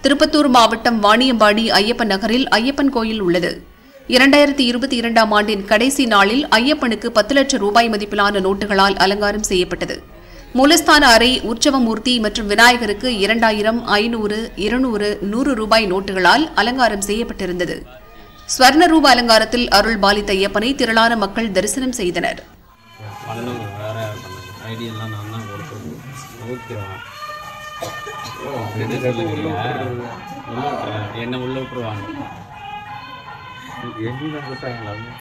திருப்பத்தூர் மாவட்டம் வாணியம்பாடி ஐயப்பன் நகரில் ஐயப்பன் கோயில் உள்ளது இரண்டாயிரத்தி இருபத்தி இரண்டாம் ஆண்டின் கடைசி நாளில் ஐயப்பனுக்கு பத்து லட்சம் ரூபாய் மதிப்பிலான நோட்டுகளால் அலங்காரம் செய்யப்பட்டது மூலஸ்தான அறை உற்சவமூர்த்தி மற்றும் விநாயகருக்கு இரண்டாயிரம் ஐநூறு இருநூறு நூறு ரூபாய் நோட்டுகளால் அலங்காரம் செய்யப்பட்டிருந்தது ஸ்வர்ண ரூப அலங்காரத்தில் அருள் பாலித்த ஐயப்பனை திரளான மக்கள் தரிசனம் செய்தனர் பண்ணவங்க வேற யார் பண்ணாங்க ஐடியெல்லாம் நான் தான் கொடுத்துருக்கேன் ஓகேவா என்ன சொல்லுங்க உள்ள விட்டுருங்க என்ன உள்ள விட்டுருவாங்க எங்கே தான் கொடுத்தாங்களா